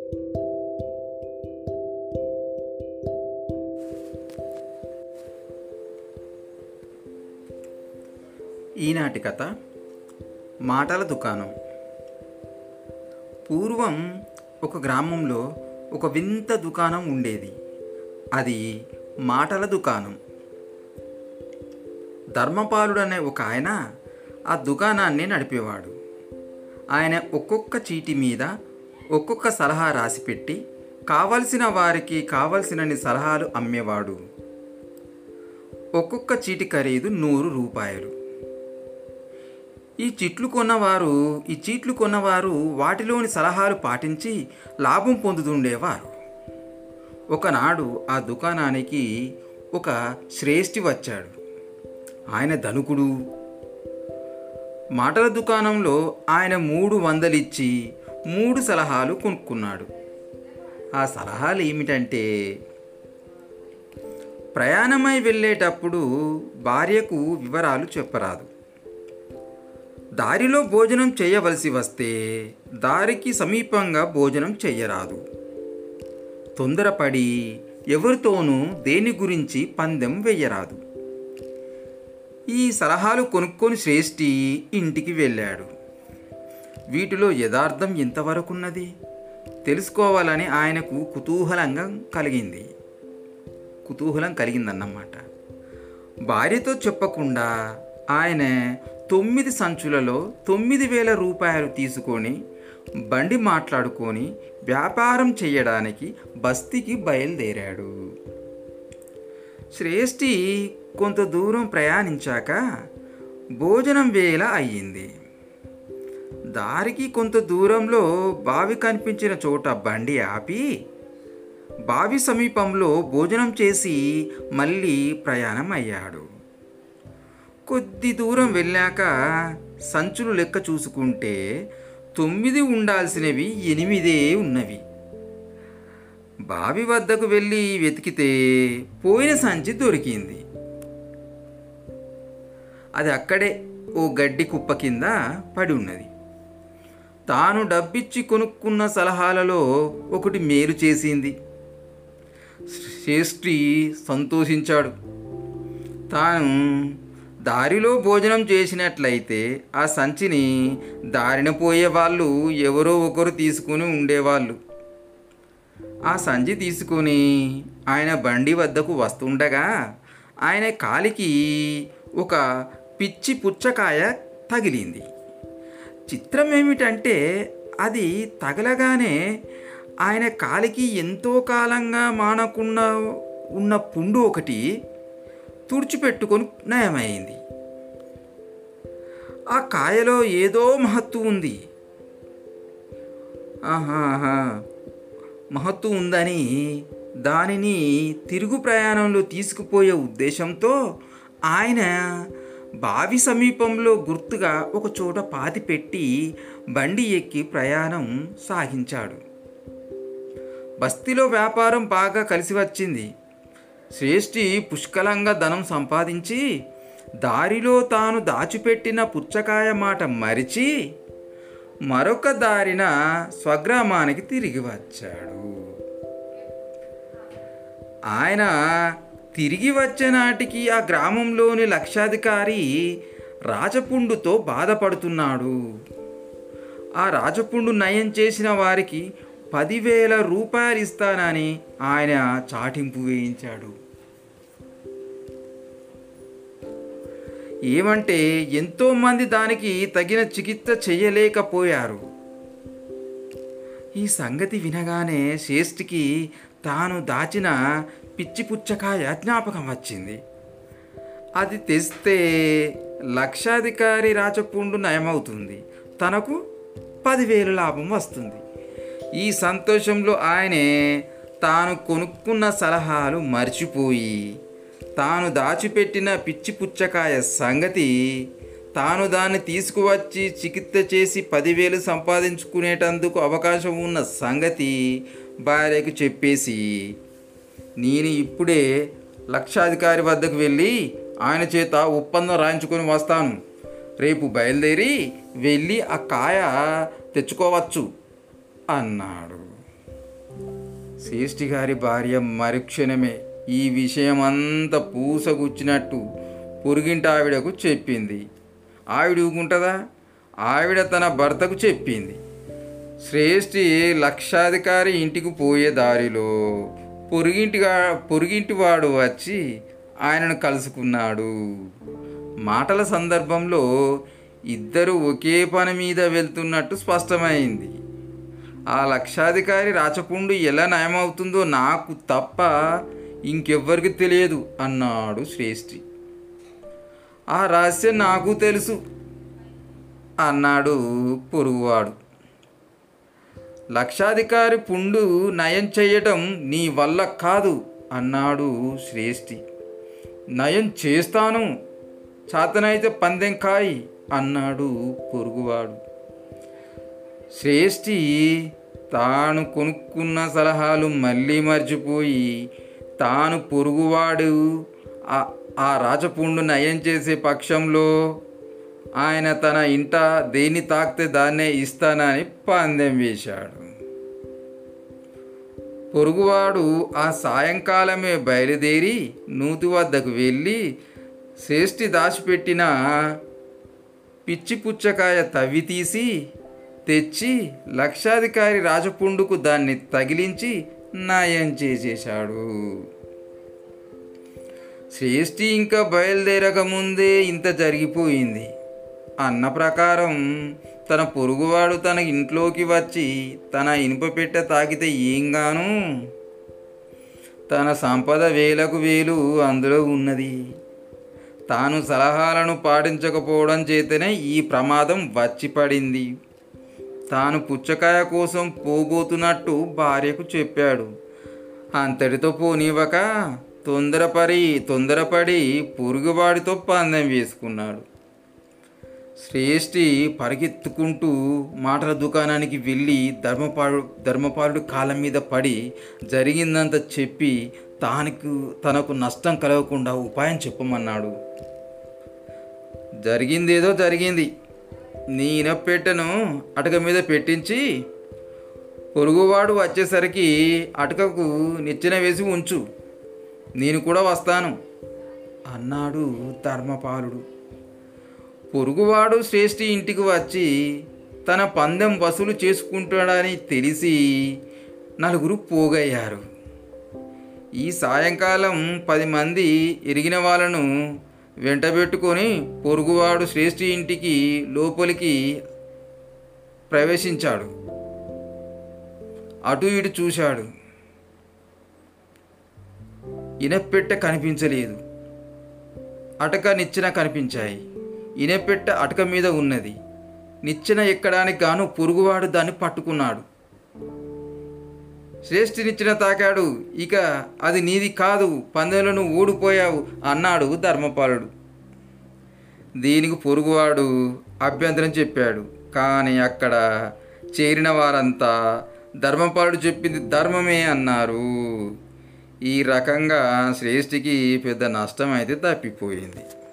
ఈనాటి కథ మాటల దుకాణం పూర్వం ఒక గ్రామంలో ఒక వింత దుకాణం ఉండేది అది మాటల దుకాణం ధర్మపాలుడు అనే ఒక ఆయన ఆ దుకాణాన్ని నడిపేవాడు ఆయన ఒక్కొక్క చీటి మీద ఒక్కొక్క సలహా రాసిపెట్టి కావలసిన వారికి కావలసినన్ని సలహాలు అమ్మేవాడు ఒక్కొక్క చీటి ఖరీదు నూరు రూపాయలు ఈ చిట్లు కొన్నవారు ఈ చీట్లు కొన్నవారు వాటిలోని సలహాలు పాటించి లాభం పొందుతుండేవారు ఒకనాడు ఆ దుకాణానికి ఒక శ్రేష్ఠి వచ్చాడు ఆయన ధనుకుడు మాటల దుకాణంలో ఆయన మూడు వందలిచ్చి మూడు సలహాలు కొనుక్కున్నాడు ఆ సలహాలు ఏమిటంటే ప్రయాణమై వెళ్ళేటప్పుడు భార్యకు వివరాలు చెప్పరాదు దారిలో భోజనం చేయవలసి వస్తే దారికి సమీపంగా భోజనం చెయ్యరాదు తొందరపడి ఎవరితోనూ దేని గురించి పందెం వెయ్యరాదు ఈ సలహాలు కొనుక్కొని శ్రేష్ఠి ఇంటికి వెళ్ళాడు వీటిలో యథార్థం ఎంతవరకున్నది తెలుసుకోవాలని ఆయనకు కుతూహలంగా కలిగింది కుతూహలం కలిగిందన్నమాట భార్యతో చెప్పకుండా ఆయన తొమ్మిది సంచులలో తొమ్మిది వేల రూపాయలు తీసుకొని బండి మాట్లాడుకొని వ్యాపారం చేయడానికి బస్తీకి బయలుదేరాడు శ్రేష్ఠి కొంత దూరం ప్రయాణించాక భోజనం వేళ అయ్యింది దారికి కొంత దూరంలో బావి కనిపించిన చోట బండి ఆపి బావి సమీపంలో భోజనం చేసి మళ్ళీ ప్రయాణం అయ్యాడు కొద్ది దూరం వెళ్ళాక సంచులు లెక్క చూసుకుంటే తొమ్మిది ఉండాల్సినవి ఎనిమిదే ఉన్నవి బావి వద్దకు వెళ్ళి వెతికితే పోయిన సంచి దొరికింది అది అక్కడే ఓ గడ్డి కుప్ప కింద పడి ఉన్నది తాను డబ్బిచ్చి కొనుక్కున్న సలహాలలో ఒకటి మేలు చేసింది శ్రేష్ఠి సంతోషించాడు తాను దారిలో భోజనం చేసినట్లయితే ఆ సంచిని దారిన పోయే వాళ్ళు ఎవరో ఒకరు తీసుకుని ఉండేవాళ్ళు ఆ సంచి తీసుకుని ఆయన బండి వద్దకు వస్తుండగా ఆయన కాలికి ఒక పిచ్చి పుచ్చకాయ తగిలింది చిత్రం ఏమిటంటే అది తగలగానే ఆయన కాలికి ఎంతో కాలంగా మానకుండా ఉన్న పుండు ఒకటి తుడిచిపెట్టుకొని నయమైంది ఆ కాయలో ఏదో మహత్తు ఉంది ఆహాహా మహత్తు ఉందని దానిని తిరుగు ప్రయాణంలో తీసుకుపోయే ఉద్దేశంతో ఆయన బావి సమీపంలో గుర్తుగా ఒక చోట పాతి పెట్టి బండి ఎక్కి ప్రయాణం సాగించాడు బస్తీలో వ్యాపారం బాగా కలిసి వచ్చింది శ్రేష్ఠి పుష్కలంగా ధనం సంపాదించి దారిలో తాను దాచిపెట్టిన పుచ్చకాయ మాట మరిచి మరొక దారిన స్వగ్రామానికి తిరిగి వచ్చాడు ఆయన తిరిగి వచ్చే నాటికి ఆ గ్రామంలోని లక్షాధికారి రాజపుండుతో బాధపడుతున్నాడు ఆ రాజపుండు నయం చేసిన వారికి పదివేల రూపాయలు ఇస్తానని ఆయన చాటింపు వేయించాడు ఏమంటే ఎంతోమంది దానికి తగిన చికిత్స చేయలేకపోయారు ఈ సంగతి వినగానే శ్రేష్ఠికి తాను దాచిన పిచ్చి పుచ్చకాయ జ్ఞాపకం వచ్చింది అది తెస్తే లక్షాధికారి రాచపుండు నయమవుతుంది తనకు పదివేలు లాభం వస్తుంది ఈ సంతోషంలో ఆయనే తాను కొనుక్కున్న సలహాలు మర్చిపోయి తాను దాచిపెట్టిన పిచ్చి పుచ్చకాయ సంగతి తాను దాన్ని తీసుకువచ్చి చికిత్స చేసి పదివేలు సంపాదించుకునేటందుకు అవకాశం ఉన్న సంగతి భార్యకు చెప్పేసి నేను ఇప్పుడే లక్షాధికారి వద్దకు వెళ్ళి ఆయన చేత ఒప్పందం రాయించుకొని వస్తాను రేపు బయలుదేరి వెళ్ళి ఆ కాయ తెచ్చుకోవచ్చు అన్నాడు శ్రేష్ఠి గారి భార్య మరుక్షణమే ఈ విషయం అంతా పూసగుచ్చినట్టు పొరుగింటి ఆవిడకు చెప్పింది ఆవిడ ఊకుంటుందా ఆవిడ తన భర్తకు చెప్పింది శ్రేష్ఠి లక్షాధికారి ఇంటికి పోయే దారిలో పొరుగింటిగా పొరుగింటి వాడు వచ్చి ఆయనను కలుసుకున్నాడు మాటల సందర్భంలో ఇద్దరు ఒకే పని మీద వెళ్తున్నట్టు స్పష్టమైంది ఆ లక్షాధికారి రాచపుండు ఎలా నయమవుతుందో నాకు తప్ప ఇంకెవ్వరికి తెలియదు అన్నాడు శ్రేష్ఠి ఆ రహస్యం నాకు తెలుసు అన్నాడు పొరుగువాడు లక్షాధికారి పుండు నయం చేయటం నీ వల్ల కాదు అన్నాడు శ్రేష్ఠి నయం చేస్తాను చేతనైతే పందెం కాయి అన్నాడు పొరుగువాడు శ్రేష్ఠి తాను కొనుక్కున్న సలహాలు మళ్ళీ మర్చిపోయి తాను పొరుగువాడు ఆ- ఆ రాజపుండు నయం చేసే పక్షంలో ఆయన తన ఇంట దేన్ని తాకితే దాన్నే ఇస్తానని పందెం వేశాడు పొరుగువాడు ఆ సాయంకాలమే బయలుదేరి నూతి వద్దకు వెళ్ళి శ్రేష్ఠి దాచిపెట్టిన పిచ్చి పుచ్చకాయ తవ్వి తీసి తెచ్చి లక్షాధికారి రాజపుండుకు దాన్ని తగిలించి నయం చేసేశాడు శ్రేష్ఠి ఇంకా బయలుదేరక ముందే ఇంత జరిగిపోయింది అన్న ప్రకారం తన పొరుగువాడు తన ఇంట్లోకి వచ్చి తన ఇనుప పెట్టె తాకితే ఏం గాను తన సంపద వేలకు వేలు అందులో ఉన్నది తాను సలహాలను పాటించకపోవడం చేతనే ఈ ప్రమాదం వచ్చి పడింది తాను పుచ్చకాయ కోసం పోబోతున్నట్టు భార్యకు చెప్పాడు అంతటితో పోనివ్వక తొందరపడి తొందరపడి పొరుగువాడితో పందెం వేసుకున్నాడు శ్రేష్ఠి పరిగెత్తుకుంటూ మాటల దుకాణానికి వెళ్ళి ధర్మపాలు ధర్మపాలుడు కాళ్ళ మీద పడి జరిగిందంతా చెప్పి తానికి తనకు నష్టం కలగకుండా ఉపాయం చెప్పమన్నాడు జరిగిందేదో జరిగింది నీ ఇనపెట్టెను అటక మీద పెట్టించి పొరుగువాడు వచ్చేసరికి అటకకు నిచ్చెన వేసి ఉంచు నేను కూడా వస్తాను అన్నాడు ధర్మపాలుడు పొరుగువాడు శ్రేష్ఠి ఇంటికి వచ్చి తన పందెం వసూలు చేసుకుంటాడని తెలిసి నలుగురు పోగయ్యారు ఈ సాయంకాలం పది మంది ఎరిగిన వాళ్ళను వెంటబెట్టుకొని పొరుగువాడు శ్రేష్ఠి ఇంటికి లోపలికి ప్రవేశించాడు అటు ఇటు చూశాడు ఇనపెట్టె కనిపించలేదు అటక నిచ్చెన కనిపించాయి ఇనపెట్టె అటక మీద ఉన్నది నిచ్చెన ఎక్కడానికి గాను పొరుగువాడు దాన్ని పట్టుకున్నాడు శ్రేష్ఠి నిచ్చెన తాకాడు ఇక అది నీది కాదు పందెంలో నువ్వు ఓడిపోయావు అన్నాడు ధర్మపాలుడు దీనికి పొరుగువాడు అభ్యంతరం చెప్పాడు కానీ అక్కడ చేరిన వారంతా ధర్మపాలుడు చెప్పింది ధర్మమే అన్నారు ఈ రకంగా శ్రేష్ఠికి పెద్ద నష్టం అయితే తప్పిపోయింది